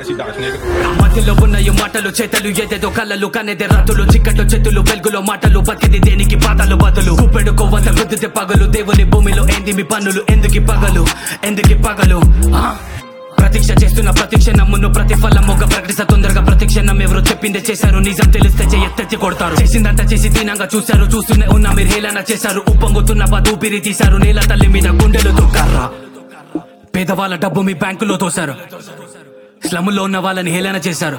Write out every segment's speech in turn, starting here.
cidade negra. మధ్యలో ఉన్నాయి మాటలు చేతలు ఏదేదో కళ్ళలు కనేదే రాతులు చిక్కట్లు చేతులు వెలుగులో మాటలు బతిది దేనికి పాతలు బదులు కుప్పెడు కొవ్వంత గుద్దితే పగలు దేవుని భూమిలో ఏంది మీ పన్నులు ఎందుకి పగలు ఎందుకి పగలు ఆ? ప్రతీక్ష చేస్తున్న ప్రతీక్ష నమ్మును ప్రతిఫలం ఒక ప్రకటిత తొందరగా ప్రతిక్షణం ఎవరు చెప్పిందే చేశారు నిజం తెలిస్తే చెయ్యెత్తి కొడతారు చేసిందంతా చేసి దీనంగా చూశారు చూస్తూనే ఉన్నా మీరు హేళన చేశారు ఉప్పొంగుతున్న బాధ ఊపిరి తీశారు నేల తల్లి మీద గుండెలు తొక్కారా పేదవాళ్ళ డబ్బు మీ బ్యాంకులో తోశారు స్లముల్లో ఉన్న వాళ్ళని హేళన చేశారు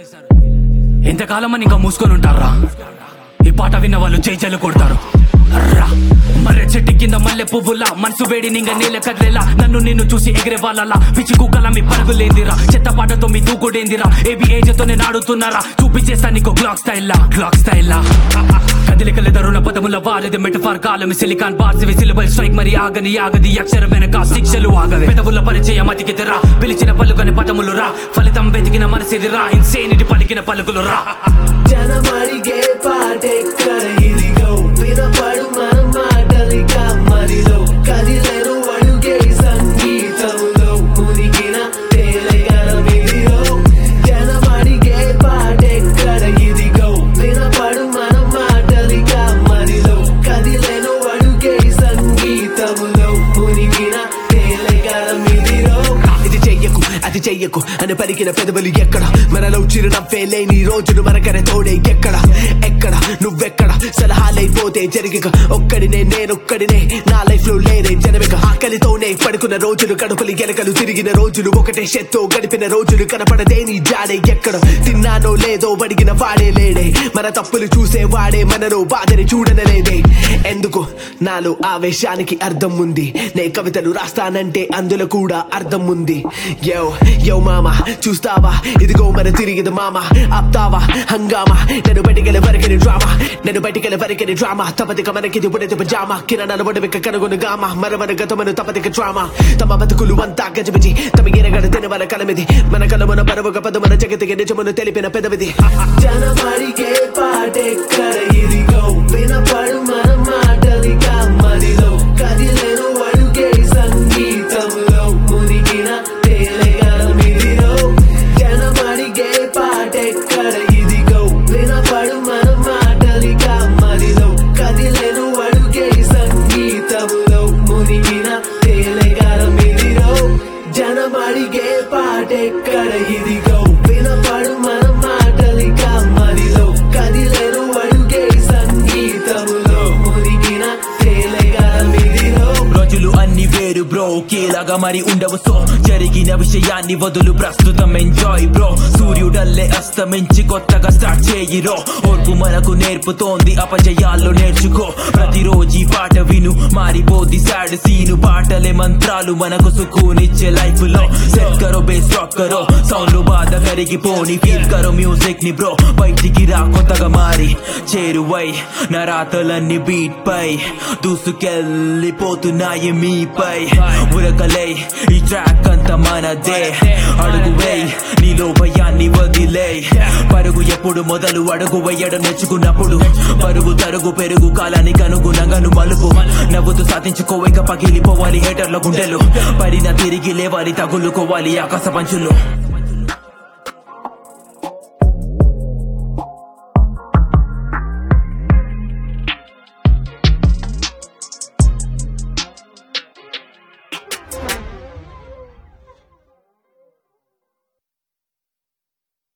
ఎంతకాలం అని ఇంకా మూసుకొని ఉంటారా ఈ పాట విన్న వాళ్ళు చేజలు కొడతారు రా మర్రె చెట్టు కింద మల్లె పువ్వులా మనసు వేడి నింగ నేల కదిలేలా నన్ను నిన్ను చూసి ఎగిరే వాళ్ళలా పిచ్చి కుక్కల మీ పరుగులేందిరా చెత్త పాటతో మీ దూకుడేందిరా ఏబి ఏజతోనే నాడుతున్నారా చూపించేస్తా నీకు క్లాక్ స్టైల్లా క్లాక్ స్టైల్లా కదలికల దరుణ పదముల వారిది మెటఫార్ కాలం సిలికాన్ బార్స్ సిలబల్ స్ట్రైక్ మరి ఆగని ఆగది అక్షర వెనక శిక్షలు ఆగవే పెదవుల పరిచయం అతికితరా పిలిచిన పలుకని పదములు రా ఫలితం వెతికిన మనసిది రా ఇన్సేనిటి పలికిన పలుకులు రా జనమడిగే పాటెక్కడ ఇదిగో వినపడు మన మాటలిక మరిలో కదిలేను అడుగే సంగీతములో మునిగిన తేలగలమిదిలో జనమడిగే పాటెక్కడ ఇదిగో వినపడు మన మాటలిక మరిలో కదిలేను అడుగే సంగీతములో మునిగిన తేలగలమిదిలో ఇది చెయ్యకు అది చెయ్యకు అని పలికిన పెదవులు ఎక్కడ మనలో చిరునవ్వే లేని రోజులు మనకనే తోడే ఎక్కడ ఎక్కడ నువ్వెక్కడ సలహాలైపోతే జరిగిక ఒక్కడినే నేనొక్కడినే నా లైఫ్ లో లేనే జనమిక ఆకలితోనే పడుకున్న రోజులు కడుపులు ఎలకలు తిరిగిన రోజులు ఒకటే షెత్తో గడిపిన రోజులు కనపడదే నీ జాడే ఎక్కడ తిన్నానో లేదో అడిగిన వాడే లేడే మన తప్పులు చూసే వాడే మనలో బాధని చూడనలేదే ఎందుకు నాలో ఆవేశానికి అర్థం ఉంది నే కవితలు రాస్తానంటే అందులో కూడా అర్థం ఉంది యో యో మామ చూస్తావా ఇదిగో మన తిరిగిది మామ ఆప్తావా హంగామా నన్ను బయటికెళ్ళే వరకని డ్రామా నన్ను బయటికెళ్ళే వరకని డ్రామా తపతిక మనకిది ఉడతి పజామా కిరణాలు ఒడవిక కనుగొను గామ మరవన గతమను తపతిక డ్రామా తమ బతుకులు అంతా గజబిజి తమ ఎరగడ తినవల కలమిది మన కలమున పరవక పదమున జగతికి నిజమును తెలిపిన పెదవిది జనమడిగే పాటెక్కడ ఇదిగో వినపడు మన మాటలిక మదిలో కదిలేను అడుగే సంగీతములో మునిగిన తేలగలమిదిలో జనమడిగే పాటెక్కడ ఇదిగో వినపడు మన మాటలిక మదిలో కదిలేను అడుగే సంగీతములో మునిగిన తేలగలమిదిలో జనమడిగే పాటెక్కడ ఇదిగో వినపడు మన మాటలిక మదిలో కదిలేను అడుగే సంగీతములో మునిగిన తేలగలమిదిలో రోజులు అన్ని వేరు బ్రో ఒకేలాగా మరి ఉండవు సో జరిగిన విషయాన్ని వదులు ప్రస్తుతం ఎంజాయ్ బ్రో సూర్యుడల్లే అస్తమించి కొత్తగా స్టార్ట్ చేయిరో ఓర్పు మనకు నేర్పుతోంది అపజయాల్లో నేర్చుకో ప్రతిరోజు ఈ పాట విను మారిపోద్ది సాడ్ సీను పాటలే మంత్రాలు మనకు సుకూనిచ్చే లైఫ్ లో సెట్ కరో బేస్ రాక్ కరో సౌండ్ బాధ కరిగిపోని ఫీల్ కరో మ్యూజిక్ ని బ్రో బయటికి రా కొత్తగా మారి చేరువై నా రాతలన్నీ బీట్ పై దూసుకెళ్ళిపోతున్నాయి మీపై ఉరకలై ఈ ట్రాక్ అంతా మనదే అడుగు వేయ్ నీలో భయాన్ని వదిలే పరుగు ఎప్పుడు మొదలు అడుగు వేయడం నేర్చుకున్నప్పుడు పరుగు తరుగు పెరుగు కాలానికి అనుగుణంగాను మలుపు నవ్వుతూ సాధించుకోవేక పగిలిపోవాలి హేటర్ల గుండెలు పరిన తిరిగి లేవాలి తగులుకోవాలి ఆకాశ పంచులు